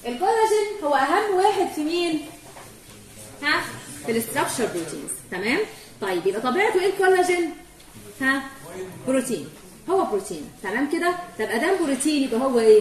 الكولاجين هو اهم واحد في مين ها في الاستراكشر بروتينز تمام طيب يبقى طبيعته ايه الكولاجين ها بروتين هو بروتين تمام كده طب ادام بروتين يبقى هو ايه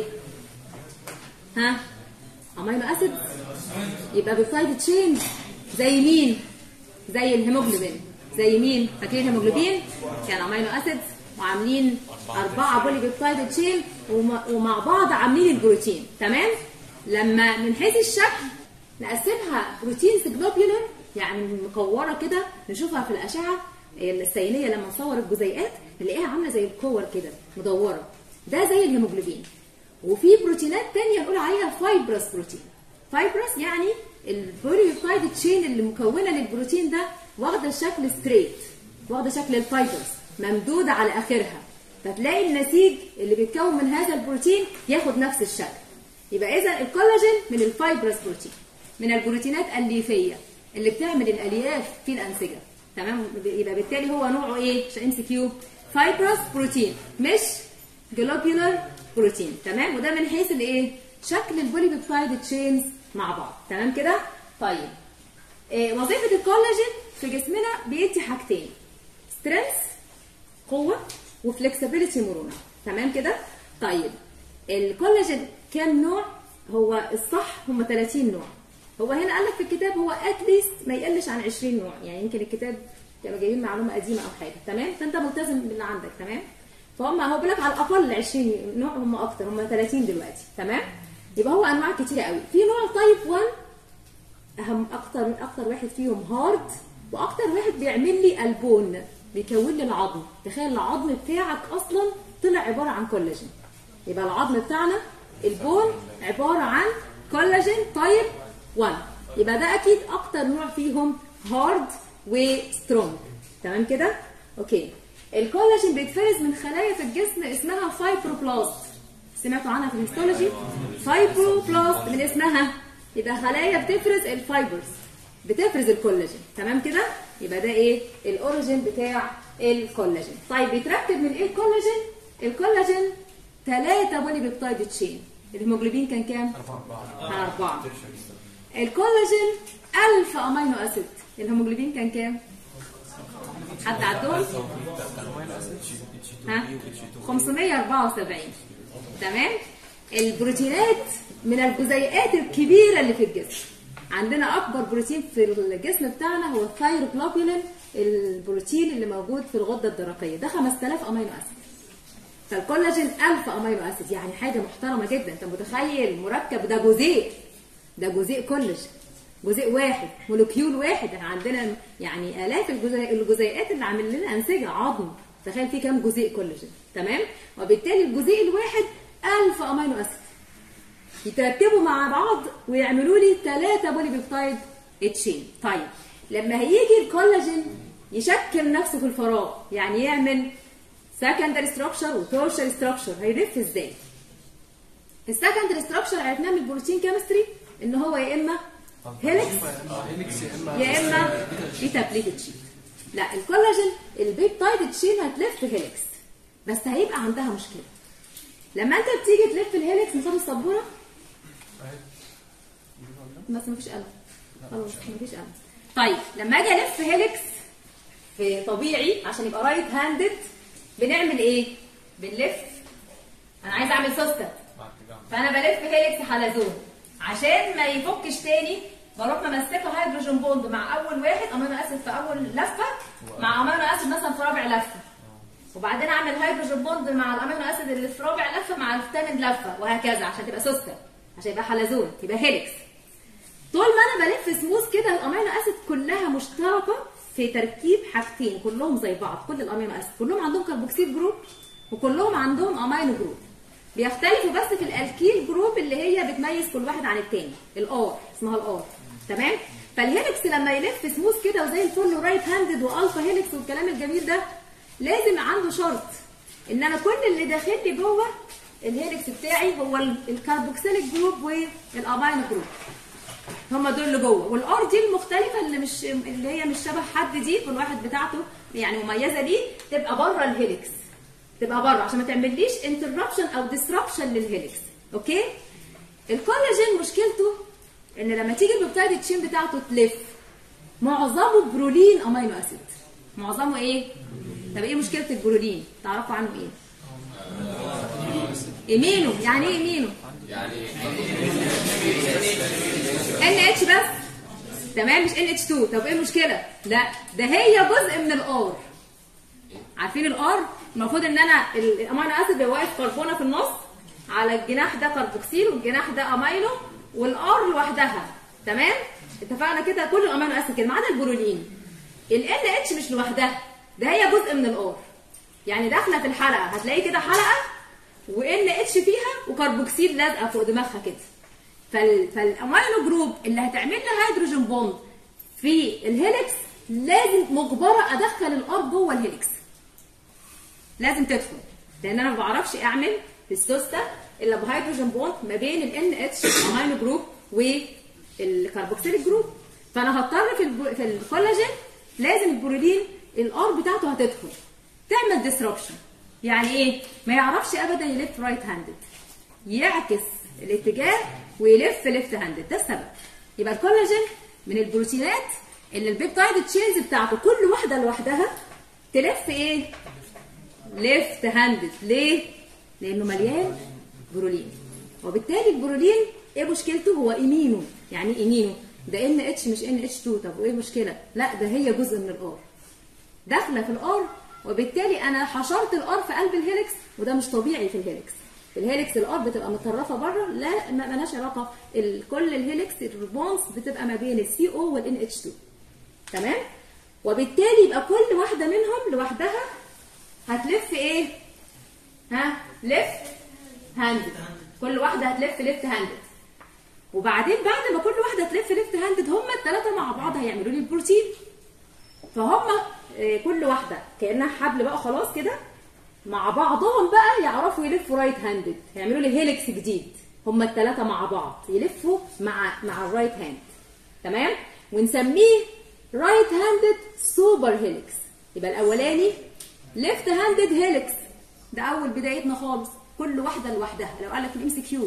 ها امينو اسيد يبقى بيبتايد تشين زي مين زي الهيموجلوبين زي مين فاكرين الهيموجلوبين كان امينو اسيد وعاملين أربعة بولي بيبتايد تشين وم- ومع بعض عاملين البروتين تمام لما من حيث الشكل نقسمها بروتينز جلوبيولر يعني مكوره كده نشوفها في الاشعه السينيه لما نصور الجزيئات نلاقيها عامله زي الكور كده مدوره ده زي الهيموجلوبين وفي بروتينات تانية نقول عليها فايبرس بروتين فايبرس يعني البوليبيبتايد تشين اللي مكونه للبروتين ده واخده شكل ستريت واخده شكل الفايبرس ممدوده على اخرها فتلاقي النسيج اللي بيتكون من هذا البروتين ياخد نفس الشكل يبقى اذا الكولاجين من الفايبرس بروتين من البروتينات الليفيه اللي بتعمل الالياف في الانسجه تمام يبقى بالتالي هو نوعه ايه عشان ام سي كيو فايبرس بروتين مش جلوبيولار بروتين تمام وده من حيث الايه شكل البوليبيبتايد تشينز مع بعض تمام كده طيب إيه وظيفه الكولاجين في جسمنا بيدي حاجتين سترينث قوه وفلكسبيليتي مرونه تمام كده طيب الكولاجين كام نوع هو الصح هم 30 نوع هو هنا قال لك في الكتاب هو اتليست ما يقلش عن 20 نوع يعني يمكن الكتاب كانوا جايبين معلومه قديمه او حاجه تمام فانت ملتزم باللي عندك تمام فهم هو بيقول لك على الاقل 20 نوع هم اكتر هم 30 دلوقتي تمام يبقى هو انواع كتيره قوي في نوع تايب 1 اهم اكتر من اكتر واحد فيهم هارد واكتر واحد بيعمل لي البون بيكون لي العظم تخيل العظم بتاعك اصلا طلع عباره عن كولاجين يبقى العظم بتاعنا البون عباره عن كولاجين تايب 1 يبقى ده اكيد اكتر نوع فيهم هارد وسترونج تمام كده اوكي الكولاجين بيتفرز من خلايا في الجسم اسمها فايبروبلاست سمعتوا عنها في الهيستولوجي فايبروبلاست من اسمها يبقى خلايا بتفرز الفايبرز بتفرز الكولاجين تمام كده يبقى ده ايه الاوريجين بتاع الكولاجين طيب بيتركب من ايه الكولاجين الكولاجين ثلاثة بولي بيبتايد تشين الهيموجلوبين كان كام كان أربعة الكولاجين 1000 امينو اسيد الهيموجلوبين كان كام حد عدهم ها 574 تمام البروتينات من الجزيئات الكبيره اللي في الجسم عندنا اكبر بروتين في الجسم بتاعنا هو الثايروجلوبولين البروتين اللي موجود في الغده الدرقيه ده 5000 امينو اسيد فالكولاجين 1000 امينو اسيد يعني حاجه محترمه جدا انت متخيل مركب ده جزيء ده جزيء كولاجين جزيء واحد مولكيول واحد احنا عندنا يعني الاف الجزيء الجزيئات اللي عامل لنا انسجه عظم تخيل في كام جزيء كولاجين تمام وبالتالي الجزيء الواحد 1000 امينو اسيد يترتبوا مع بعض ويعملوا لي 3 بولي بيبتايد تشين طيب لما هيجي الكولاجين يشكل نفسه في الفراغ يعني يعمل سكندري ستراكشر وتورشري ستراكشر هيلف ازاي السكندري ستراكشر عرفناه من البروتين كيمستري ان هو يا اما هيلكس يا اما بيتا بليتد شيت لا الكولاجين البيبتايد تشين هتلف هيلكس بس هيبقى عندها مشكله لما انت بتيجي تلف الهيلكس نظام السبوره بس مفيش قلم خلاص مفيش قلم طيب لما اجي الف هيلكس في طبيعي عشان يبقى رايت هاندد بنعمل ايه بنلف انا عايز اعمل سوستة فانا بلف هيلكس حلزون عشان ما يفكش تاني بروح ممسكه هيدروجين بوند مع اول واحد امينو اسيد في اول لفه مع امينو اسيد مثلا في رابع لفه وبعدين اعمل هيدروجين بوند مع الامينو اسيد اللي في رابع لفه مع الثامن لفه وهكذا عشان تبقى سوستة عشان يبقى حلزون يبقى هيلكس طول ما انا بلف سموث كده الامينو اسيد كلها مشتركه في تركيب حاجتين كلهم زي بعض كل الامينو اسيد كلهم عندهم كربوكسيل جروب وكلهم عندهم امينو جروب بيختلفوا بس في الالكيل جروب اللي هي بتميز كل واحد عن التاني الار اسمها الار تمام فالهيلكس لما يلف سموث كده وزي الفل ورايت هاندد والفا هيلكس والكلام الجميل ده لازم عنده شرط ان انا كل اللي داخل لي جوه الهيلكس بتاعي هو الكربوكسيليك جروب والامينو جروب هم دول اللي جوه والار دي المختلفه اللي مش اللي هي مش شبه حد دي كل واحد بتاعته يعني مميزه دي تبقى بره الهيلكس تبقى بره عشان ما تعمليش انتربشن او ديسربشن للهيلكس اوكي الكولاجين مشكلته ان لما تيجي البيبتايد تشين بتاعته تلف معظمه برولين امينو اسيد معظمه ايه طب ايه مشكله البرولين تعرفوا عنه ايه ايمينو يعني ايه ايمينو ان اتش بس تمام مش ان اتش 2 طب ايه المشكله لا ده هي جزء من الار عارفين الار المفروض ان انا ال- الامينو اسيد بيبقى واقف كربونه في النص على الجناح ده كربوكسيل والجناح ده امينو والار لوحدها تمام اتفقنا كده كل الامينو اسيد كده ما عدا البرولين ال اتش مش لوحدها ده هي جزء من الار يعني داخله في الحلقه هتلاقي كده حلقه وان اتش فيها وكربوكسيل لازقه فوق دماغها كده فال... فالامينو جروب اللي هتعمل لها هيدروجين بوند في الهيلكس لازم مجبره ادخل الار جوه الهيلكس لازم تدخل لان انا ما بعرفش اعمل في السوسته الا بهيدروجين بوند ما بين الان اتش امينو جروب والكربوكسيل جروب فانا هضطر في الب... في الكولاجين لازم البروتين الار بتاعته هتدخل تعمل ديسربشن يعني ايه ما يعرفش ابدا يلف رايت هاندد يعكس الاتجاه ويلف ليفت هاندد ده السبب يبقى الكولاجين من البروتينات اللي البيبتايد تشينز بتاعته كل واحده لوحدها تلف ايه ليفت هاندد ليه لانه مليان برولين وبالتالي البرولين ايه مشكلته هو ايمينو يعني ايه ايمينو ده ان اتش مش ان اتش 2 طب وايه المشكله لا ده هي جزء من الار داخله في الار وبالتالي انا حشرت الار في قلب الهيلكس وده مش طبيعي في الهيلكس في الهيلكس الار بتبقى متطرفه بره لا ما مالهاش علاقه ال- كل الهيلكس الريسبونس بتبقى ما بين السي او والان اتش 2 تمام وبالتالي يبقى كل واحده منهم لوحدها هتلف ايه ها ليفت هاندد كل واحده هتلف ليفت هاندد وبعدين بعد ما كل واحده تلف ليفت هاندد هم الثلاثه مع بعض هيعملوا لي البروتين فهم آه، كل واحده كانها حبل بقى خلاص كده مع بعضهم بقى يعرفوا يلفوا رايت هاندد هيعملوا لي هيلكس جديد هم الثلاثه مع بعض يلفوا مع مع الرايت هاند تمام ونسميه رايت هاندد سوبر هيلكس يبقى الاولاني ليفت هاندد هيلكس ده اول بدايتنا خالص كل واحده لوحدها لو قال لك الام سي كيو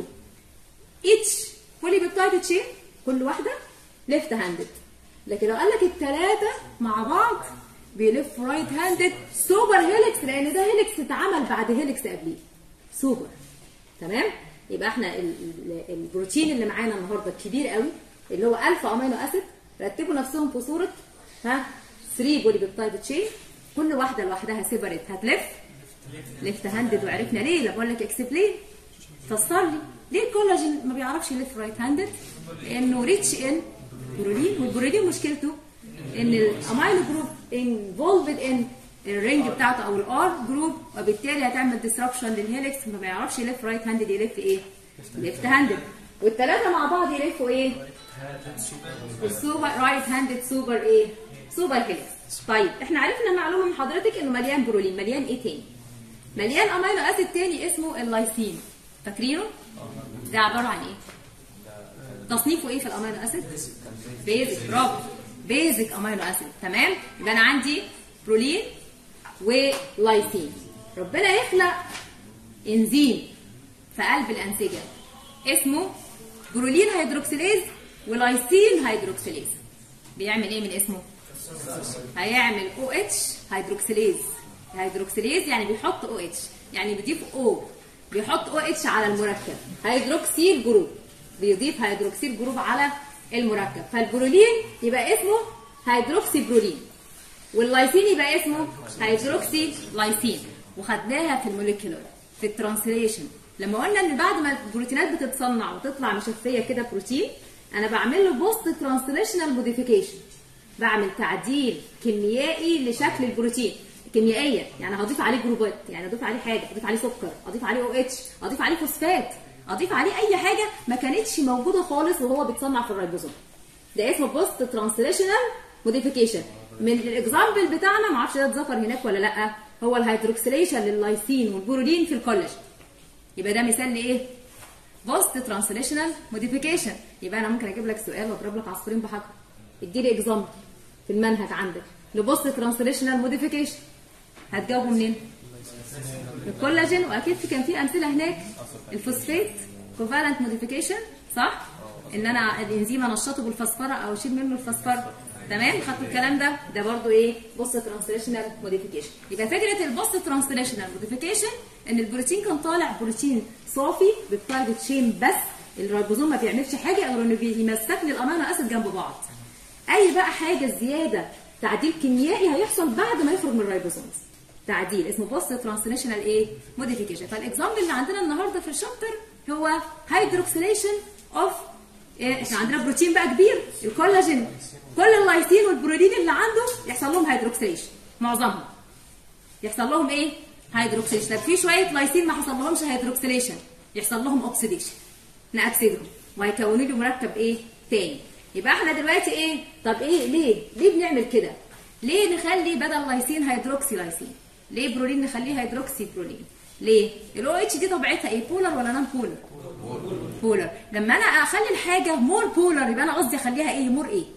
each بولي بيبتايد تشين كل واحده ليفت هاندد لكن لو قال لك الثلاثه مع بعض بيلف رايت هاندد سوبر هيلكس لان ده هيلكس اتعمل بعد هيلكس قبليه سوبر تمام يبقى احنا ال- ال- البروتين اللي معانا النهارده الكبير قوي اللي هو الفا امينو اسيد رتبوا نفسهم في صوره ها 3 بولي بيبتايد تشين كل واحده لوحدها سيبريت هتلف ليفت هاندد وعرفنا ليه لما بقول لك اكسبلين فسر لي ليه الكولاجين ما بيعرفش يلف رايت هاندد لانه ريتش ان برولين والبرولين مشكلته ان الامينو جروب انفولفد ان الرينج بتاعته او الار جروب وبالتالي هتعمل ديسربشن للهيلكس ما بيعرفش يلف رايت هاندد يلف ايه ليفت هاندد والثلاثه مع بعض يلفوا ايه السوبر رايت هاندد سوبر ايه سوبر هيلكس طيب احنا عرفنا معلومه من حضرتك انه مليان برولين مليان ايه تاني مليان امينو اسيد تاني اسمه اللايسين فاكرينه ده عباره عن ايه تصنيفه ايه في الامينو اسيد بيزك برافو بيزك امينو اسيد تمام يبقى انا عندي برولين ولايسين ربنا يخلق انزيم في قلب الانسجه اسمه برولين هيدروكسيليز ولايسين هيدروكسيليز بيعمل ايه من اسمه هيعمل او اتش هيدروكسيليز هيدروكسيليز يعني بيحط او اتش يعني بيضيف او بيحط او اتش على المركب هيدروكسيل جروب بيضيف هيدروكسيل جروب على المركب فالبرولين يبقى اسمه هيدروكسي برولين واللايسين يبقى اسمه هيدروكسي لايسين وخدناها في الموليكيولر في الترانسليشن لما قلنا ان بعد ما البروتينات بتتصنع وتطلع مشفيه كده بروتين انا بعمل له بوست ترانسليشنال موديفيكيشن بعمل تعديل كيميائي لشكل البروتين كيميائيه يعني هضيف عليه جروبات يعني اضيف عليه حاجه اضيف عليه سكر اضيف عليه او اتش اضيف عليه فوسفات اضيف عليه اي حاجه ما كانتش موجوده خالص وهو بيتصنع في الريبوزوم ده اسمه بوست ترانسليشنال موديفيكيشن من الاكزامبل بتاعنا ما اعرفش ده اتذكر هناك ولا لا هو الهيدروكسيليشن لللايسين والبرولين في الكولاجين يبقى ده مثال لايه بوست ترانسليشنال موديفيكيشن يبقى انا ممكن اجيب لك سؤال واضرب لك عصفورين بحجر اديني اكزامبل في المنهج عندك لبوست ترانسليشنال موديفيكيشن هتجاوبه منين الكولاجين واكيد في كان في امثله هناك الفوسفات كوفالنت موديفيكيشن صح ان انا الانزيم انشطه بالفسفره او اشيل منه الفسفره تمام خدتوا الكلام ده ده برضو ايه بوست ترانسليشنال موديفيكيشن يبقى فكره البوست ترانسليشنال موديفيكيشن ان البروتين كان طالع بروتين صافي بالتارجت تشين بس الريبوزوم ما بيعملش حاجه غير انه بيمسك لي الامينو اسيد جنب بعض اي بقى حاجه زياده تعديل كيميائي هيحصل بعد ما يخرج من الريبوزومز تعديل اسمه بوست ترانسليشنال ايه موديفيكيشن فالاكزامبل اللي عندنا النهارده في الشابتر هو هيدروكسيليشن اوف إيه احنا عندنا بروتين بقى كبير الكولاجين كل اللايسين والبروتين اللي عنده يحصل لهم هيدروكسيليشن معظمهم يحصل لهم ايه هيدروكسيليشن طب في شويه لايسين ما حصل لهمش هيدروكسيليشن يحصل لهم اوكسيديشن نأكسدهم وهيكونوا لي مركب ايه تاني يبقى احنا دلوقتي ايه طب ايه ليه ليه بنعمل كده ليه نخلي بدل لايسين هيدروكسي لايسين ليه برولين نخليه هيدروكسي برولين ليه الاو اتش دي طبيعتها ايه بولر ولا نون بولر بولر لما انا اخلي الحاجه مور بولر يبقى انا قصدي اخليها ايه مور ايه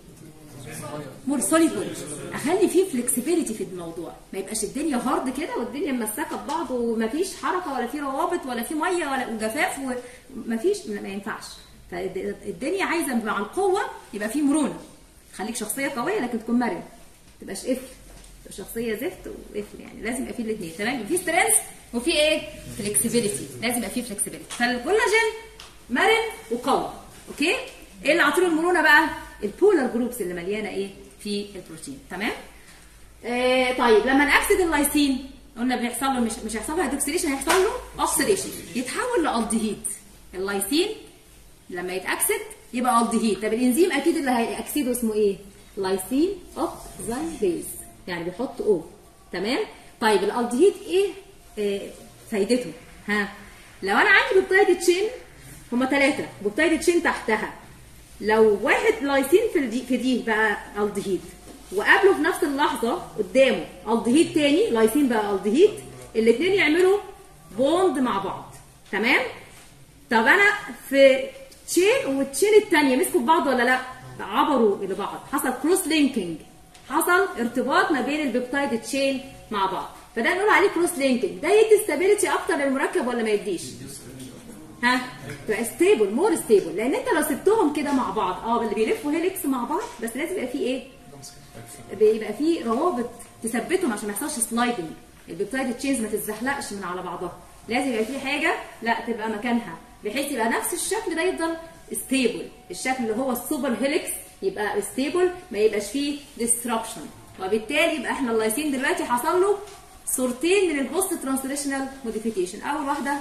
مور سوليبل اخلي فيه فلكسبيليتي في الموضوع ما يبقاش الدنيا هارد كده والدنيا ممسكه ببعض ومفيش حركه ولا في روابط ولا في ميه ولا وجفاف ومفيش ما ينفعش فالدنيا عايزه مع القوه يبقى في مرونه خليك شخصيه قويه لكن تكون مرن ما تبقاش قفل تبقى شخصيه زفت وقفل يعني لازم يبقى في الاثنين تمام في سترينث وفي ايه فلكسبيليتي لازم يبقى في فلكسبيليتي فالكولاجين مرن وقوي اوكي ايه اللي عطيله المرونه بقى البولار جروبس اللي مليانه ايه في البروتين تمام آه طيب لما نأكسد اللايسين قلنا بيحصل له مش مش هيحصل له هيدروكسيليشن هيحصل له اوكسيديشن يتحول لالدهيد اللايسين لما يتأكسد يبقى الدهيد طب الانزيم اكيد اللي هيأكسده اسمه ايه لايسين اوكسيديز يعني بيحط او تمام طيب الالدهيد ايه آه فايدته ها لو انا عندي بيبتايد تشين هما ثلاثه بيبتايد تشين تحتها لو واحد لايسين في دي في دي بقى الدهيد وقابله في نفس اللحظه قدامه الدهيد تاني لايسين بقى الدهيد الاثنين يعملوا بوند مع بعض تمام طب انا في تشين والتشين الثانيه مسكوا في بعض ولا لا عبروا الى بعض حصل كروس لينكينج حصل ارتباط ما بين البيبتايد تشين مع بعض فده نقول عليه كروس لينكينج ده يدي ستابيليتي اكتر للمركب ولا ما يديش ها تبقى ستيبل مور ستيبل لان انت لو سبتهم كده مع بعض اه اللي بيلفوا هيليكس مع بعض بس لازم يبقى فيه ايه بيبقى فيه روابط تثبتهم عشان ما يحصلش سلايدنج البيبتايد تشينز ما تتزحلقش من على بعضها لازم يبقى فيه حاجه لا تبقى مكانها بحيث يبقى نفس الشكل ده يفضل ستيبل الشكل اللي هو السوبر هيليكس يبقى ستيبل ما يبقاش فيه ديستربشن وبالتالي يبقى احنا اللايسين دلوقتي حصل له صورتين من البوست ترانسليشنال موديفيكيشن اول واحده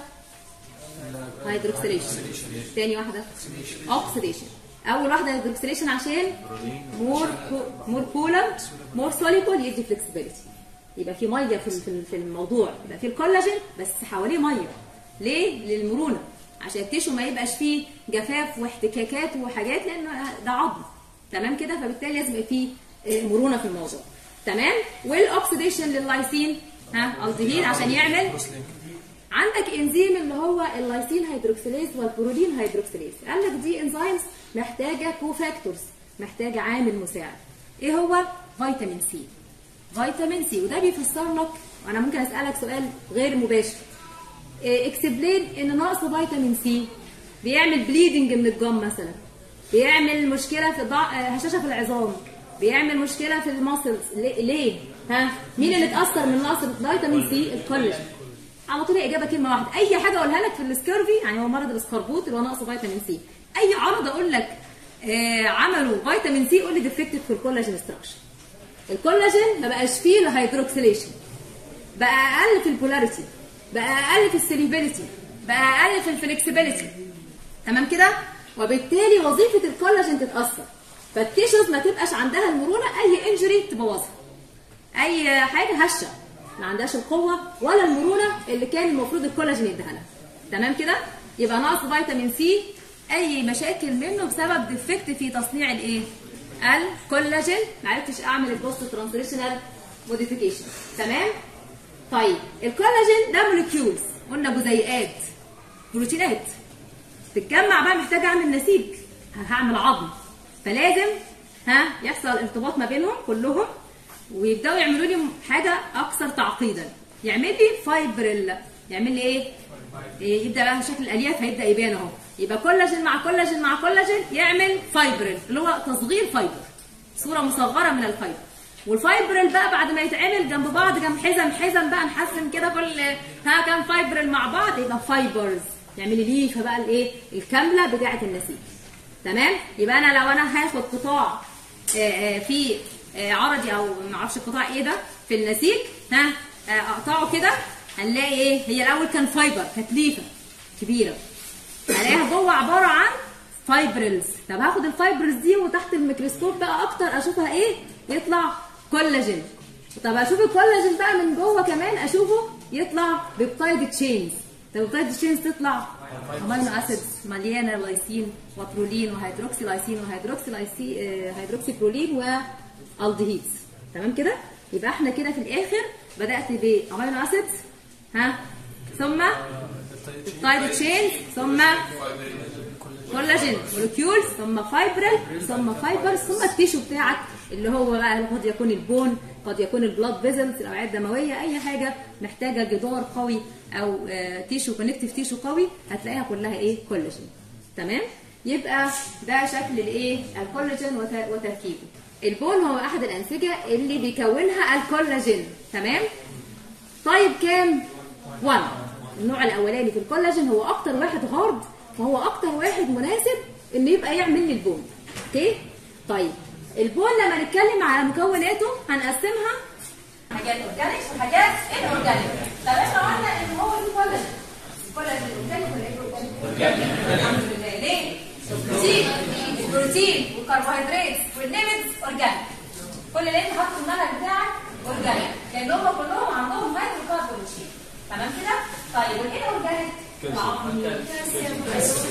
هيدروكسيليشن تاني واحده اوكسيديشن اول واحده هيدروكسيليشن عشان مور مور بولر مور سوليبل يدي فلكسبيليتي يبقى في ميه في في الموضوع يبقى في الكولاجين بس حواليه ميه ليه للمرونه عشان التيشو ما يبقاش فيه جفاف واحتكاكات وحاجات لان ده عظم تمام كده فبالتالي لازم يبقى فيه مرونه في الموضوع تمام والاكسيديشن لللايسين ها الدهيد عشان يعمل عندك انزيم اللي هو اللايسين هيدروكسيليز والبرولين هيدروكسيليز قال لك دي انزيمز محتاجه كوفاكتورز محتاجه عامل مساعد ايه هو فيتامين سي فيتامين سي وده بيفسر لك وانا ممكن اسالك سؤال غير مباشر اكسبلين ان نقص فيتامين سي بيعمل بليدنج من الجم مثلا بيعمل مشكله في ضع... هشاشه في العظام بيعمل مشكله في الماسلز ليه ها مين اللي اتاثر من نقص فيتامين سي الكولاجين على طول اجابه كلمه واحده اي حاجه اقولها لك في السكيرفي يعني هو مرض الاسكربوت اللي هو نقص فيتامين سي اي عرض اقول لك آه عملوا فيتامين سي قول لي ديفكتد في الكولاجين ستراكشر الكولاجين ما بقاش فيه الهيدروكسيليشن بقى اقل في البولاريتي بقى اقل في السليبيليتي بقى اقل في الفلكسبيليتي تمام كده وبالتالي وظيفه الكولاجين تتاثر فالتيشوز ما تبقاش عندها المرونه اي انجري تبوظها اي حاجه هشه ما عندهاش القوه ولا المرونه اللي كان المفروض الكولاجين يديها لها تمام كده يبقى نقص فيتامين سي اي مشاكل منه بسبب ديفكت في تصنيع الايه الكولاجين ما عرفتش اعمل البوست ترانسليشنال موديفيكيشن تمام طيب الكولاجين ده موليكيولز قلنا جزيئات بروتينات تتجمع بقى محتاج اعمل نسيج هعمل عظم فلازم ها يحصل ارتباط ما بينهم كلهم ويبداوا يعملوا لي حاجه اكثر تعقيدا يعمل لي فايبريلا يعمل لي ايه؟ إيه يبدا بقى شكل الالياف هيبدا يبان اهو يبقى كولاجين مع كولاجين مع كولاجين يعمل فايبرل اللي هو تصغير فايبر صوره مصغره من الفايبر والفايبرل بقى بعد ما يتعمل جنب بعض جنب حزم حزم بقى نحسن كده كل ها كام فايبرل مع بعض يبقى فايبرز تعملي ليفه بقى الايه الكامله بتاعه النسيج تمام يبقى انا لو انا هاخد قطاع آه، آه، في آه، عرضي او ما اعرفش القطاع ايه ده في النسيج ها آه، اقطعه كده هنلاقي ايه هي الاول كان فايبر كانت ليفه كبيره هلاقيها جوه عباره عن فايبرلز طب هاخد الفايبرلز دي وتحت الميكروسكوب بقى اكتر اشوفها ايه يطلع كولاجين طب اشوف الكولاجين بقى من جوه كمان اشوفه يطلع بيبتايد تشينز طب البيبتايد تشينز تطلع امينو اسيدز مليانه لايسين وبرولين وهيدروكسي لايسين وهيدروكسي لايسي آه، هيدروكسي برولين والدهيدز تمام كده يبقى احنا كده في الاخر بدات بامينو اسيدز ها ثم بيبتايد تشينز ثم كولاجين مولكيولز ثم فايبرل ثم فايبرز ثم التيشو بتاعك اللي هو بقى قد يكون البون قد يكون البلاد فيزلز الاوعيه الدمويه اي حاجه محتاجه جدار قوي او آه، تيشو كونكتيف تيشو قوي هتلاقيها كلها ايه كولاجين تمام يبقى ده شكل الايه الكولاجين وت- وتركيبه البون هو احد الانسجه اللي بيكونها الكولاجين تمام طيب كام 1 النوع الاولاني في الكولاجين هو اكتر واحد هارد فهو اكتر واحد مناسب ان يبقى يعمل لي البون اوكي طيب البون لما نتكلم على مكوناته هنقسمها حاجات اورجانيك وحاجات ان اورجانيك طب احنا قلنا ان هو في كولاجين الكولاجين اورجانيك ولا ايه اورجانيك الحمد لله ليه البروتين البروتين والكربوهيدرات والليبيدز اورجانيك كل اللي انت حاطه في المنهج بتاعك اورجانيك لان هم كلهم عندهم هيدرو كاربون شيء تمام كده طيب والايه اورجانيك الكالسيوم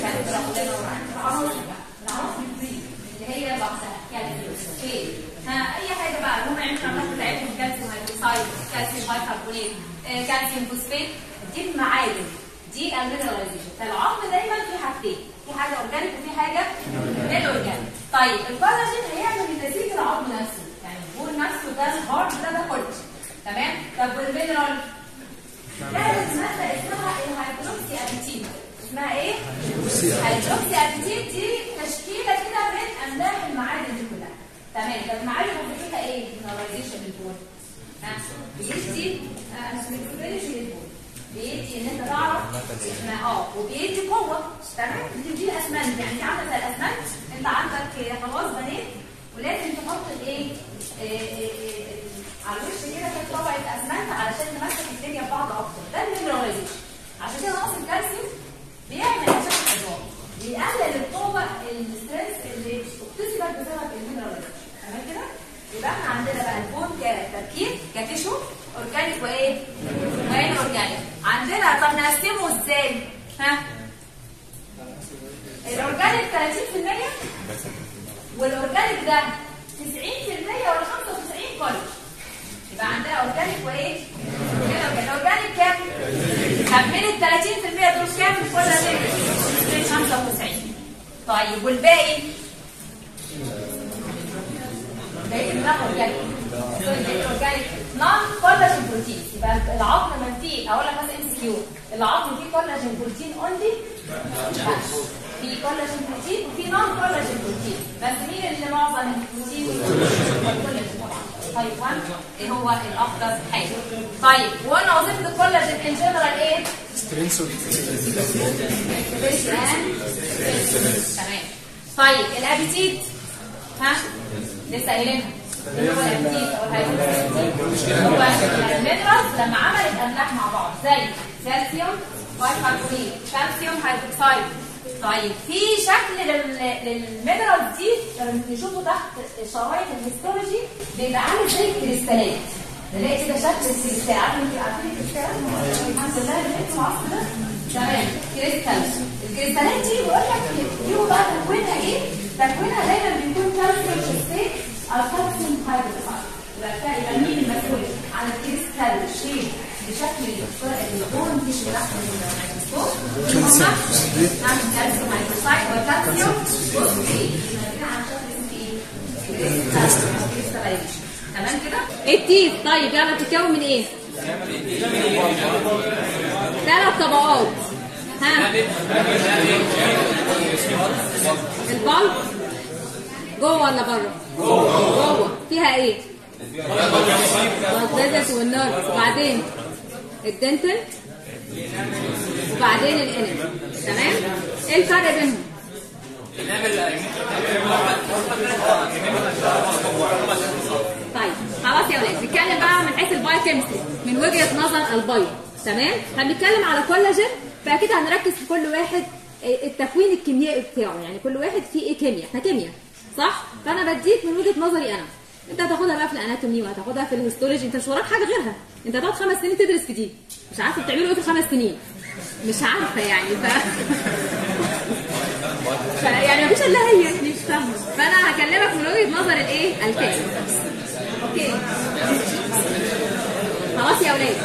العناصر بقى العناصر دي اللي هي لوحدها كالسيوم فين ها اي حاجه بقى هم عملوا العمليات بتاعتهم كالسيوم هيدروكسيد كالسيوم بايكربونات آه، كالسيوم فوسفات دي المعادن دي المينراليزيشن فالعظم دايما في حاجتين في حاجه اورجانيك وفي حاجه غير اورجانيك طيب الكولاجين هيعمل نسيج العظم نفسه يعني البول نفسه ده الهارد ده ده كولاجين تمام طب والمينرال لازم ماده اسمها الهيدروكسي ابيتين اسمها ايه؟ الهيدروكسي ابيتين دي تشكيله كده من املاح المعادن دي كلها تمام طب المعادن وظيفتها ايه؟ مينراليزيشن للبول ها؟ بيدي آه، انا ما بتقولش للبول بيدي ان انت تعرف ما- اه وبيدي قوه تمام بتدي الاسمنت يعني عامله زي الاسمنت انت عندك آه، خلاص بنيت ولازم تحط الايه آه، آه، آه، على الوش كده في طبقه اسمنت علشان تمسك الدنيا ببعض اكتر ده المينراليزيشن عشان كده نقص الكالسيوم بيعمل مشاكل العظام بيقلل القوه الستريس اللي اكتسبت بسبب المينراليزيشن تمام كده يبقى احنا عندنا بقى البون كتركيب كتيشو اورجانيك وايه؟ وين اورجانيك عندنا طب نقسمه ازاي؟ ها؟ الاورجانيك 30% والاورجانيك ده 90% ولا 95 كله يبقى عندنا اورجانيك وايه؟ كده اورجانيك اورجانيك كام؟ طب من ال 30% دول كام في كل ده؟ 95 طيب والباقي؟ باقي بقى اورجانيك سوري اورجانيك نون كولاجين بروتين يبقى العظم ما فيه اقول لك مثلا ام سي كيو العظم فيه كولاجين بروتين اونلي في كولاجين بروتين وفي نون كولاجين بروتين بس مين اللي معظم البروتين الكولاجين طبعا طيب 1 ايه هو الافضل حاجه طيب وقلنا وظيفه الكولاجين ان جنرال ايه؟ تمام طيب الابيتيت ها لسه قايلينها ايه هو الابيتيت او الهيدروكسيد هو المينرالز لما عملت املاح مع بعض زي كالسيوم بايكربونات كالسيوم هيدروكسيد طيب في شكل لل- للمينرالز دي لما نشوفه تحت شرايط الهيستولوجي بيبقى عامل زي الكريستالات نلاقي كده شكل الكريستال عارفين انتوا عارفين الكريستال الحمد لله اللي انتوا العصر ده تمام كريستال الكريستالات دي بيقول لك دي بقى تكوينها ايه؟ تكوينها دايما بيكون كالسيوم شوستيت او كالسيوم هيدروكسيد يبقى بتاع- يبقى مين المسؤول عن الكريستال شيب بشكل البون مش تحت الميكروسكوب كالسيوم نعم كالسيوم هيدروكسيد وكالسيوم فوسفيت يبقى عن شكل اسمه ايه؟ كريستال كريستاليزيشن تمام كده؟ التيث طيب يلا بتتكون من ايه؟ ثلاث طبقات ها البلب جوه ولا بره جوه فيها ايه البلازس والنيرفز وبعدين الدنتل وبعدين الانم تمام ايه الفرق بينهم طيب خلاص يا ولاد نتكلم بقى من حيث البايو كيمستري من وجهه نظر البايو تمام هنتكلم على كولاجين فاكيد هنركز في كل واحد التكوين الكيميائي بتاعه يعني كل واحد فيه ايه كيمياء احنا كيمياء صح فانا بديك من وجهه نظري انا انت هتاخدها بقى في الاناتومي وهتاخدها في الهيستولوجي انت مش وراك حاجه غيرها انت هتقعد خمس سنين تدرس في دي مش عارفه بتعملوا ايه في الخمس سنين مش عارفه يعني ف... ف... يعني مفيش الا هي مش فاهمه فانا هكلمك من وجهه نظر الايه الكائن اوكي خلاص يا ولاد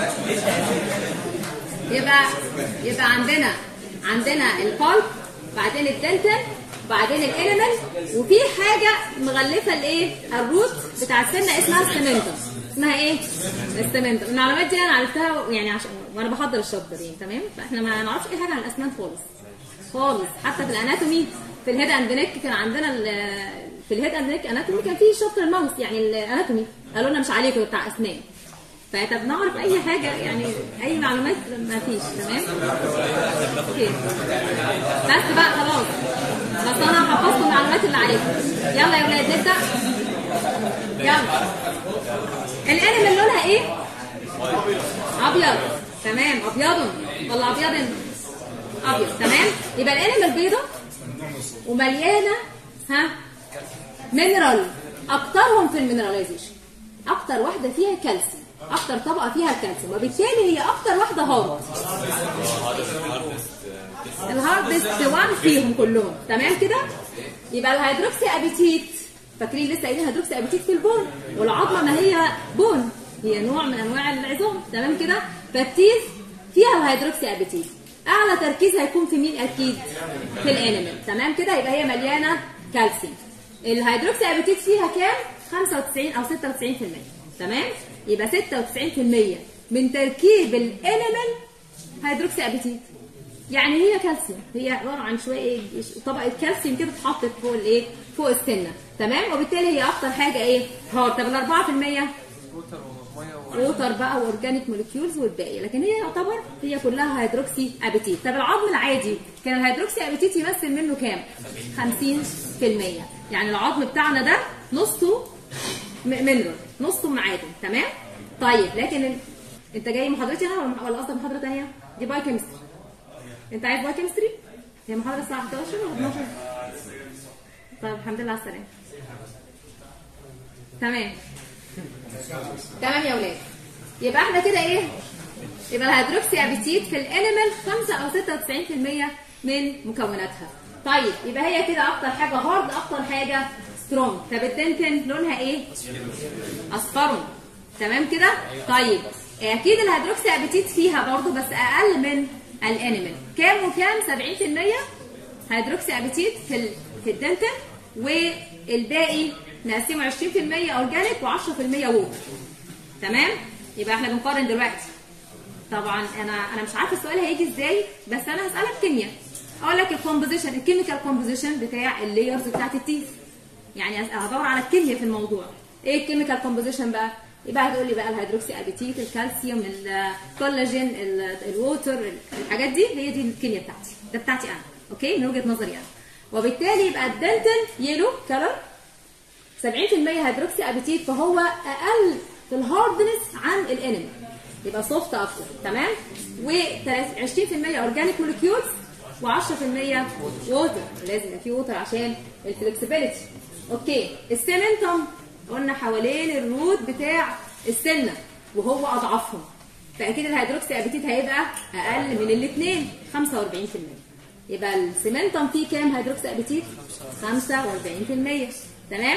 يبقى يبقى عندنا عندنا البالب بعدين الدنتل بعدين الانيمال وفي حاجه مغلفه الايه الروت بتاع السنه اسمها السمنتم اسمها ايه السمنتم المعلومات دي انا عرفتها يعني عشان وانا بحضر الشابتر يعني تمام فاحنا ما نعرفش اي حاجه عن الاسنان خالص خالص حتى في الاناتومي في الهيد اند نيك كان عندنا في الهيد اند نيك اناتومي كان في شابتر الماوس يعني الاناتومي قالوا لنا مش عليكم بتاع اسنان فطب نعرف اي حاجه يعني اي معلومات ما فيش تمام اوكي بس بقى خلاص بس انا حفظت المعلومات اللي عليكم يلا يا ولاد نبدا يلا الانيمال لونها ايه ابيض تمام ابيض ولا ابيض ابيض تمام يبقى الانيمال بيضه ومليانه ها مينرال اكترهم في المينراليزيشن اكتر واحده فيها كالسيوم اكتر طبقه فيها الكالسيوم وبالتالي هي اكتر واحده هارد الهاردست وان فيهم كلهم تمام كده يبقى الهيدروكسي ابيتيت فاكرين لسه قايلين هيدروكسي ابيتيت في البون والعظمه ما هي بون هي نوع من انواع العظام تمام كده فالتيث فيها الهيدروكسي ابيتيت اعلى تركيز هيكون في مين اكيد في الانيمال تمام كده يبقى هي مليانه كالسيوم الهيدروكسي ابيتيت فيها كام 95 او 96% تمام يبقى 96% من تركيب الانيمال هيدروكسي ابيتيت يعني هي كالسيوم هي عباره عن شويه طبقه كالسيوم كده اتحطت فوق الايه فوق السنه تمام وبالتالي هي اكتر حاجه ايه هارد طب ال 4% ووتر بقى واورجانيك موليكيولز والباقي لكن هي يعتبر هي كلها هيدروكسي ابيتيت طب العظم العادي كان الهيدروكسي ابيتيت يمثل منه كام 50% يعني العظم بتاعنا ده نصه مينرال نصه معادن تمام طيب لكن ال... انت جاي محاضرتي انا ولا قصدك محاضره ثانيه دي باي كيمستري انت عايز باي كيمستري هي محاضره الساعه 11 ولا 12 طيب الحمد لله على السلامه تمام تمام يا ولاد يبقى احنا كده ايه يبقى الهيدروكسي ابيتيت في الانيمال 5 او 96% من مكوناتها طيب يبقى هي كده اكتر حاجه هارد اكتر حاجه سترونج طب الدنتن لونها ايه اصفر تمام كده طيب اكيد الهيدروكسي ابيتيت فيها برضو بس اقل من الانيمال كام وكام 70% هيدروكسي ابيتيت في ال... في الدنتن والباقي نقسمه 20% اورجانيك و10% ووتر تمام يبقى احنا بنقارن دلوقتي طبعا انا انا مش عارفه السؤال هيجي ازاي بس انا هسالك كيمياء اقول لك الكومبوزيشن الكيميكال كومبوزيشن بتاع اللايرز بتاعت التيث يعني هدور على الكيمياء في الموضوع ايه الكيميكال كومبوزيشن بقى يبقى هتقول لي بقى الهيدروكسي ابيتيت الكالسيوم الكولاجين الووتر الحاجات دي هي دي الكيمياء بتاعتي ده بتاعتي انا اوكي من وجهه نظري انا وبالتالي يبقى الدنتن يلو كلر 70% هيدروكسي ابيتيت فهو اقل في الهاردنس عن الانيمال يبقى سوفت اكتر تمام و20% اورجانيك موليكيولز و10% ووتر لازم يبقى في ووتر عشان الفلكسبيليتي اوكي السيمنتم قلنا حوالين الروت بتاع السنه وهو اضعفهم فاكيد الهيدروكسي ابيتيت هيبقى اقل من الاثنين 45% يبقى السيمنتم فيه كام هيدروكسي ابيتيت 45% تمام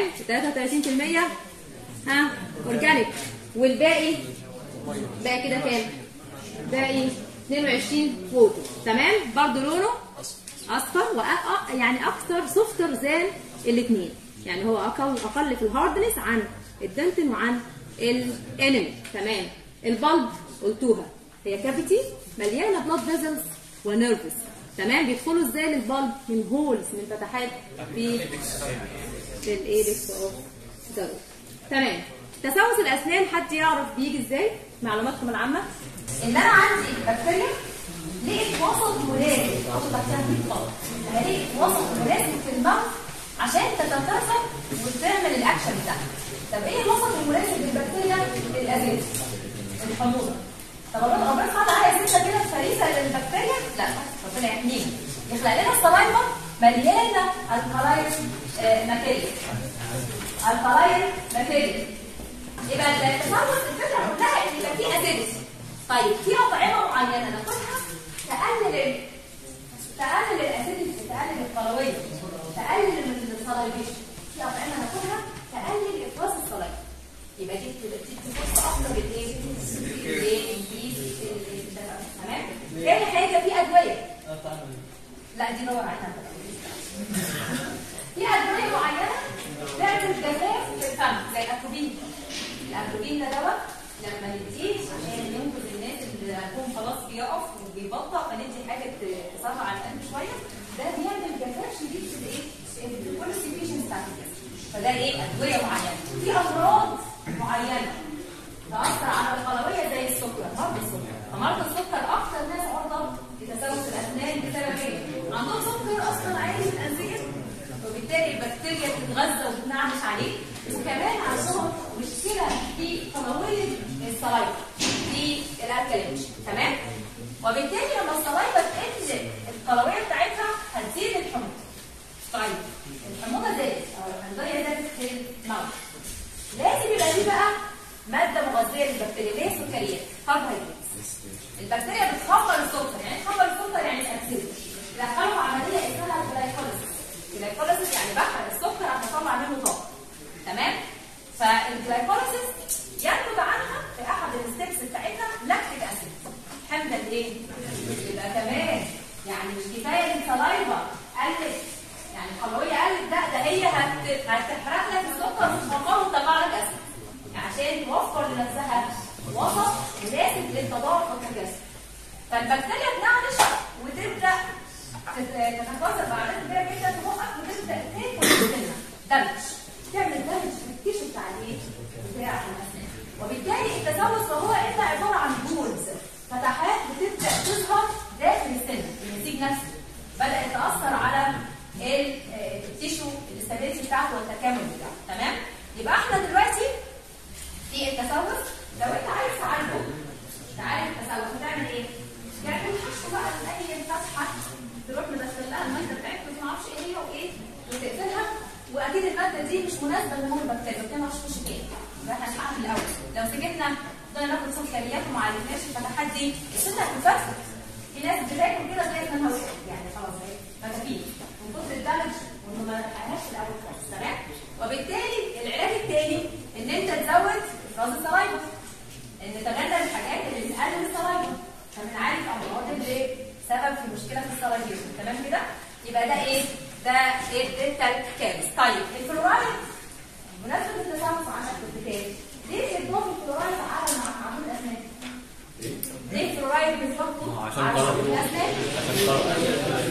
33% ها اورجانيك والباقي باقي كده كام باقي 22 ووتر تمام برضو لونه اصفر وأ... يعني اكثر سوفتر زان الاثنين يعني هو اقل اقل في الهاردنس عن الدنتن وعن الانيمال تمام البلب قلتوها هي كافيتي مليانه بلاد فيزلز ونيرفس تمام بيدخلوا ازاي للبلب من هولز من فتحات في في الايدكس اوف ذا تمام تسوس الاسنان حد يعرف بيجي ازاي معلوماتكم العامه ان انا عندي بكتيريا لقيت وسط مناسب احط تحتها 100 خط انا لقيت وسط مناسب في الموت عشان تتكاثر وتعمل الاكشن بتاعها طب ايه الوسط المناسب للبكتيريا للازيز الحموضه طب ربنا ربنا سبحانه وتعالى يا ستة كده فريسه للبكتيريا لا ربنا يحمينا يخلق لنا الصلايفه مليانه الكلاين ماتيريال الكلاين ماتيريال يبقى التسوس الفكره كلها ان يبقى فيه اسيدتي طيب في اطعمه معينه ناخدها تقلل ال- تقلل الاسيدتي تقلل القلويه تقلل من الصلايفيشن في اطعمه ناخدها تقلل افراز الصلايف يبقى دي بتبقى دي فرصه اكتر بالايه؟ بالايه؟ انكريز تمام؟ تاني حاجه في ادويه لا دي دور عليها في ادويه معينه تعمل جفاف في الفم زي الاكروبين الاكروبين ده دواء لما نديه عشان ينقذ الناس اللي قلبهم خلاص بيقف وبيبطأ فندي حاجه تسرع على القلب شويه ده بيعمل جفاف شديد في الايه؟ في كل السيكريشنز بتاعت الجسم فده ايه؟ ادويه معينه في امراض معينه تأثر على القلوية زي السكر مرضى السكر فمرضى السكر أكتر ناس عرضة لتسوس الأسنان بسبب إيه؟ عندهم سكر أصلا عالي في الأنسجة وبالتالي البكتيريا بتتغذى وبتنعمش عليه وكمان عندهم مشكلة في قلوية الصلايفة في الأكلينش تمام؟ وبالتالي لما الصلايفة تقل القلوية بتاعتها هتزيد الحموضة طيب الحموضة زادت أو الحمضية زادت في الموت لازم يبقى فيه بقى ماده مغذيه للبكتيريا اللي هي السكريات كاربوهيدرات البكتيريا بتخمر السكر يعني تخمر السكر يعني تاكسده تدخله عمليه اسمها الجلايكوليسيس الجلايكوليسيس يعني بحرق السكر عشان اطلع منه طاقه تمام فالجلايكوليسيس ينتج عنها في احد الستبس بتاعتها لاكتيك اسيد حمض الايه يبقى كمان يعني مش كفايه السلايفا قلت يعني القلويه قلت ده ده هي هت... هتحرق لك السكر وتخمره وتطلع لك اسيد عشان توفر لنفسها وسط مناسب للتضاعف والتكاثر فالبكتيريا بتنعش وتبدا تت- تتكاثر بعدين كبيره جدا في مخك وتبدا تاكل السنه دمج تعمل دمج في التيشو بتاع الايه؟ بتاع الاسنان وبالتالي التسوس فهو الا عباره عن بولز فتحات بتبدا تظهر داخل السن النسيج نفسه بدات تاثر على ال- آه، التيشو الاستابيليتي بتاعته والتكامل بتاعه تمام؟ يبقى احنا دلوقتي في التسوس لو انت عايز تعالجه تعالج التسوس هتعمل ايه؟ يعني حشو بقى لاي فتحه تروح مدخل لها الماده بتاعتك ما اعرفش ايه هي وايه وتقفلها واكيد الماده دي مش مناسبه لنمو البكتيريا وكده مش تخش فين ده احنا هنعمل الاول لو سكتنا فضلنا ناخد سكريات وما عالجناش الفتحات دي السنه هتتفرفت في ناس بتاكل كده زي ما وقعت يعني خلاص اهي فتافيت من كتر الدمج وانه ما لحقهاش في الاول خالص تمام وبالتالي العلاج الثاني ان انت تزود افراز الصلايفه ان تتجنب الحاجات اللي بتقلل الصلايفه عشان نعالج امراض اللي سبب في مشكله في الصلايفه تمام كده يبقى ده ايه ده ايه دينتال كابس طيب الفلورايد بمناسبه التسامح عن الكتاب ليه اضافه الفلورايد على معمول الاسنان ليه الفلورايد بنحطه عشان على طرف. معمول الاسنان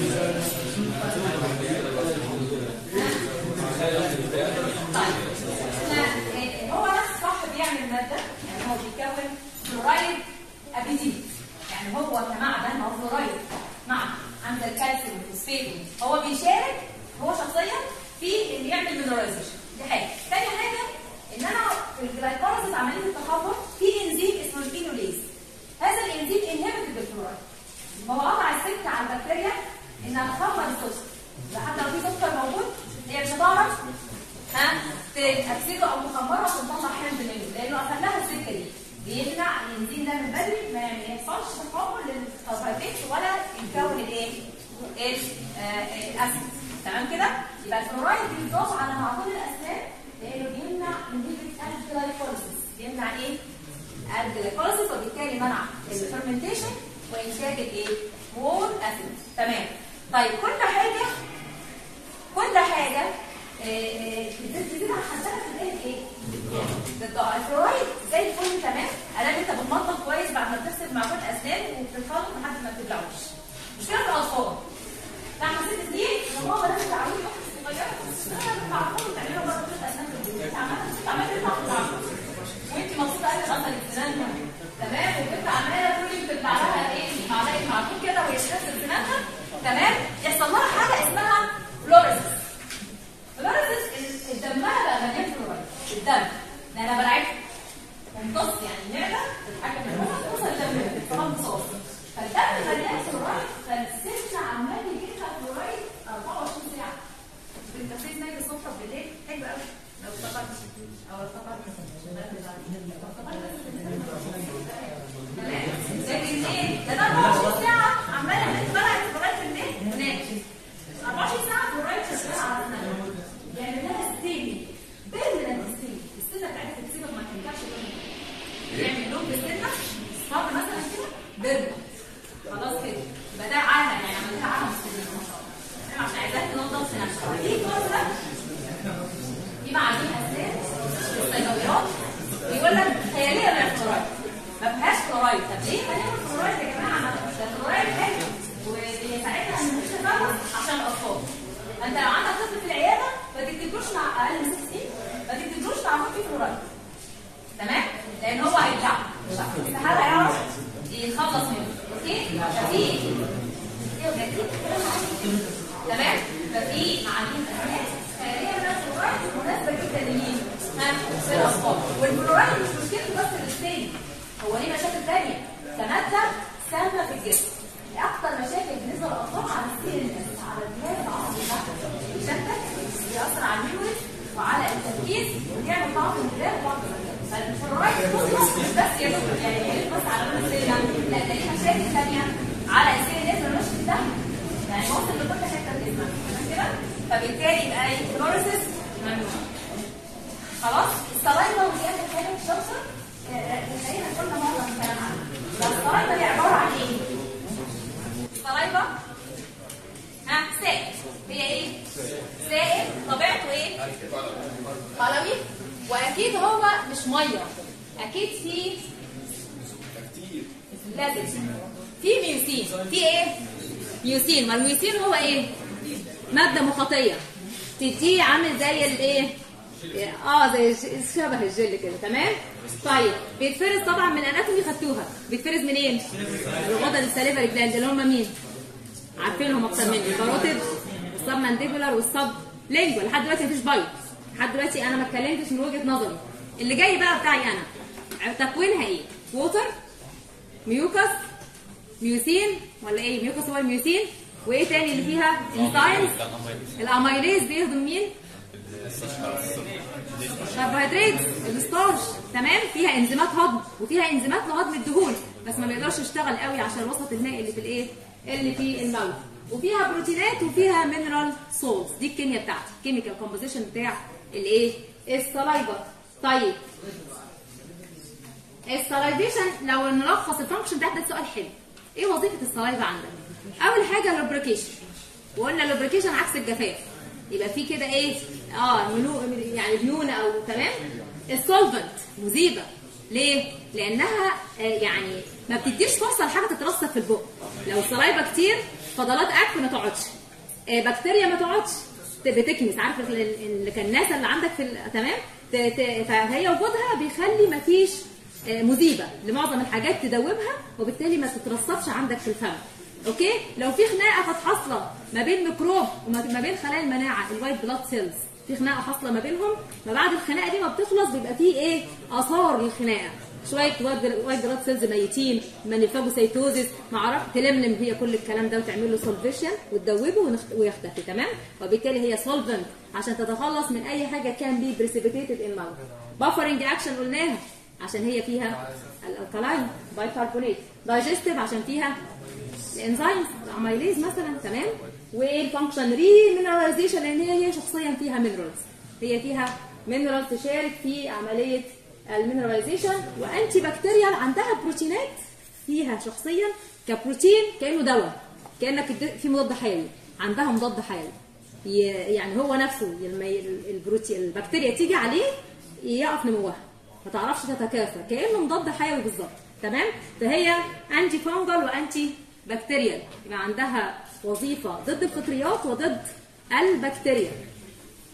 طيب احنا إيه، هو نفس صح بيعمل ماده يعني هو بيكون فلورايد ابيديت يعني هو كمعدن هو فلورايد معدن عند الكالسيوم والفوسفات هو بيشارك هو شخصيا في ان يعمل مينراليزيشن دي حاجه ثاني حاجه ان انا في الجلايكوليسيس عمليه التخبط في انزيم اسمه الفينوليز هذا الانزيم انهبت بالفلورايد هو قطع السكه على البكتيريا انها تخمر السكر حتى لو في سكر موجود هي مش هتعرف ها تأكسده او تخمره عشان تطلع حمض منه لانه قفل لها السكه دي بيمنع الانزيم ده من بدري ما ما يحصلش تفاعل للكربوهيدرات ولا يكون الايه؟ ال- آه، الاسيد تمام كده؟ يبقى الفلورايد بيضاف على معقول الاسنان لانه بيمنع انهبت الجلايكوليسيس بيمنع ايه؟ الجلايكوليسيس وبالتالي منع الفرمنتيشن وانتاج الايه؟ مور اسيد تمام طيب كل حاجه كل حاجه آه، آه، بتزيد بتزيد عن حدها في الايه ايه؟ بالضبط الفلورايد زي الفل تمام ادام انت بتنضف كويس بعد ما بتغسل معجون اسنان وبتتخلط لحد ما بتبلعوش مش تعرفوا تعملوا برضه كده اسنان في البيت عماله عماله تطلع وانت مبسوطه قوي غسلت سنانها تمام وكنت عماله كل يوم تطلع لها ايه معلقه معجون كده وهي بتغسل سنانها تمام يحصل لها حاجه اسمها فلوريسس فلوريسس الدمها بقى مليان فلورايد الدم ده انا بلعب وامتص يعني المعده الحاجه من هنا توصل للدم طبعا امتصاص فالدم مليان فلورايد فالسن عمال يجيبها فلورايد 24 ساعه انت في نايم الصبح بالليل حلو قوي لو افتكرت او افتكرت تمام لكن ايه ده انا 24 ساعه عماله بلعب فلورايد في الليل ونام 24 ساعه فلورايد شغاله على السنه يعني لها ستيبي بيرمننت ستيبي السنه بتاعتها تسيبك ما ترجعش تاني يعمل لون بالسنه صار مثلا كده بيرمننت خلاص كده يبقى ده عاهه يعني عملتها عاهه مستديمه ما شاء الله تمام عشان عايزاها تنظف في نفسها دي فتره دي معادن اسنان في الصيدليات بيقول لك خياليه من الفلورايد ما فيهاش فلورايد طب ليه هنعمل فلورايد يا جماعه ده الفلورايد حلو وبيساعدنا ان نتفرج عشان الاطفال انت لو عندك طفل في العياده ما تكتبلوش مع اقل من 6 سنين ما تكتبلوش مع فيه فلورايد تمام لان هو هيرجع مش استحاله يعرف يتخلص منه اوكي ففي تمام ففي معادن اسنان خياليه من الفلورايد مناسبه جدا لمين؟ ها في الاطفال والفلورايد مش مشكلته بس للسن هو ليه مشاكل ثانيه كماده سامه في الجسم اكثر مشاكل بالنسبه للاطفال على السن على الجهاز العصبي بتاعهم بيشتت بيأثر على الميموري وعلى التركيز وبيعمل بعض الانتباه وبعض الذكاء فالفلورايد مش بس يا دكتور يعني هي بس على لون السن لا ده ليه مشاكل ثانيه على السن الناس مش الدم يعني موصل لكل حته في جسمك تمام كده فبالتالي يبقى الفلوريسيس ممنوع خلاص السلايفا ودي اخر حاجه في الشخصه خلينا كل مره نتكلم عنها السلايفا دي عباره عن ايه؟ السلايفا ها سائل هي ايه؟ سائل طبيعته ايه؟ قلوي واكيد هو مش ميه اكيد فيه لازم في ميوسين في ايه؟ ميوسين ما الميوسين هو ايه؟ ماده مخاطيه تديه عامل زي الايه؟ اه زي شبه الجل كده تمام؟ طيب بيتفرز طبعا من اناتومي خدتوها بيتفرز منين؟ الغدد الساليفري جلاند اللي هم مين؟ عارفينهم اكتر مني الباروتيد والسب مانديبولار والسب لينجوال لحد دلوقتي مفيش بايت لحد دلوقتي انا ما اتكلمتش من وجهه نظري اللي جاي بقى بتاعي انا تكوينها ايه؟ ووتر ميوكس ميوسين ولا ايه؟ ميوكس هو الميوسين وايه تاني اللي فيها؟ انزايمز الاميليز بيهضم مين؟ كربوهيدرات الستارش تمام فيها انزيمات هضم وفيها انزيمات لهضم الدهون بس ما بيقدرش يشتغل قوي عشان الوسط المائي اللي في الايه اللي في الموت وفيها بروتينات وفيها مينرال سولز دي الكيمياء بتاعتي الكيميكال كومبوزيشن بتاع الايه السلايفا طيب السلايفيشن لو نلخص الفانكشن بتاعت ده سؤال حلو ايه وظيفه السلايفا عندك اول حاجه اللوبريكيشن وقلنا اللوبريكيشن عكس الجفاف يبقى في كده ايه اه منو يعني ليونه او تمام السولفنت مذيبه ليه لانها آه يعني ما بتديش فرصه لحاجه تترسب في البق لو السلايفا كتير فضلات اكل ما تقعدش آه بكتيريا ما تقعدش بتكنس عارف اللي كان الناس اللي عندك في تمام فهي وجودها بيخلي ما فيش آه مذيبه لمعظم الحاجات تدوبها وبالتالي ما تترسبش عندك في الفم اوكي لو في خناقه كانت حاصله ما بين ميكروب وما بين خلايا المناعه الوايت بلاد سيلز في خناقه حاصله ما بينهم ما بعد الخناقه دي ما بتخلص بيبقى فيه ايه اثار للخناقه شويه وايت بلاد سيلز ميتين مانيفاجوسيتوزيس ما اعرف تلملم هي كل الكلام ده وتعمل له سولفيشن وتدوبه ويختفي تمام وبالتالي هي سولفنت عشان تتخلص من اي حاجه كان بي بريسيبيتيتد ان ماوث بافرنج اكشن قلناها عشان هي فيها الالكالاين بايكربونات دايجستيف عشان فيها الانزيمز الاميليز مثلا تمام والفانكشن ري مينراليزيشن لان هي هي شخصيا فيها مينرالز هي فيها مينرالز تشارك في عمليه المينراليزيشن وانتي بكتيريال عندها بروتينات فيها شخصيا كبروتين كانه دواء كانك في مضاد حيوي عندها مضاد حيوي يعني هو نفسه لما البروتين البكتيريا تيجي عليه يقف نموها ما تعرفش تتكاثر كانه مضاد حيوي بالظبط تمام فهي انتي فانجل وانتي بكتيريال يبقى عندها وظيفه ضد الفطريات وضد البكتيريا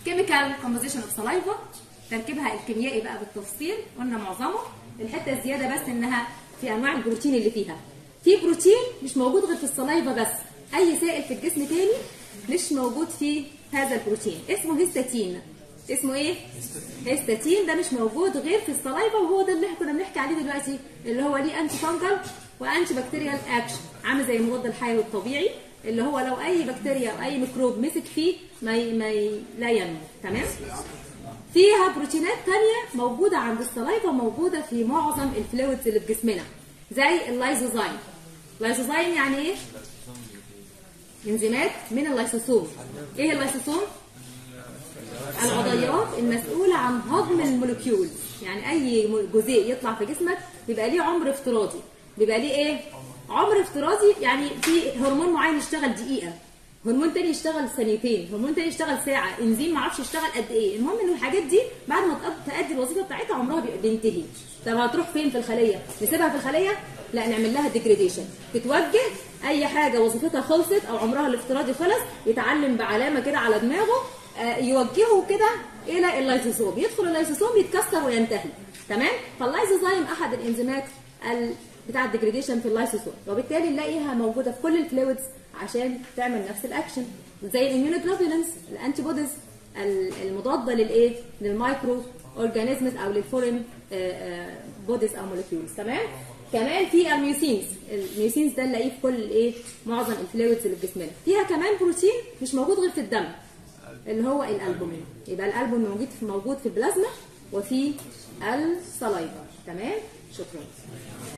كيميكال كومبوزيشن اوف سلايفا تركيبها الكيميائي بقى بالتفصيل قلنا معظمه الحته الزياده بس انها في انواع البروتين اللي فيها في بروتين مش موجود غير في السلايفا بس اي سائل في الجسم تاني مش موجود فيه هذا البروتين اسمه هيستاتين اسمه ايه هيستاتين ده مش موجود غير في السلايفا وهو ده اللي احنا كنا بنحكي عليه دلوقتي اللي هو ليه انتي فانجل وانتي بكتيريال اكشن عامل زي المضاد الحيوي الطبيعي اللي هو لو اي بكتيريا او اي ميكروب مسك فيه ما ي... ما ي... لا ينمو تمام فيها بروتينات تانية موجودة عند السلايفا وموجودة في معظم الفلويدز اللي في جسمنا زي اللايزوزايم اللايزوزايم يعني ايه؟ انزيمات من اللايسوسوم ايه اللايسوسوم؟ العضيات المسؤولة عن هضم المولكيول يعني أي جزيء يطلع في جسمك بيبقى ليه عمر افتراضي بيبقى ليه إيه؟ عمر افتراضي يعني في هرمون معين يشتغل دقيقة هرمون تاني يشتغل ثانيتين هرمون تاني يشتغل ساعة انزيم معرفش يشتغل قد ايه المهم ان الحاجات دي بعد ما تأدي الوظيفة بتاعتها عمرها بينتهي طب هتروح فين في الخلية نسيبها في الخلية لا نعمل لها ديجريديشن تتوجه اي حاجة وظيفتها خلصت او عمرها الافتراضي خلص يتعلم بعلامة كده على دماغه يوجهه كده الى اللايسوسوم يدخل اللايسوسوم يتكسر وينتهي تمام فاللايسوزايم احد الانزيمات بتاع الديجريديشن في اللايسوسوم وبالتالي نلاقيها موجوده في كل الفلويدز عشان تعمل نفس الاكشن زي الاميونوجلوبولينز الانتي بوديز المضاده للايه للمايكرو اورجانيزمز او للفورين بوديز او مولكيولز تمام كمان في الميوسينز الميوسينز ده نلاقيه في كل الايه معظم الفلويدز اللي في جسمنا فيها كمان بروتين مش موجود غير في الدم اللي هو الالبومين يبقى الالبومين موجود في موجود في البلازما وفي السلايفا تمام شكرا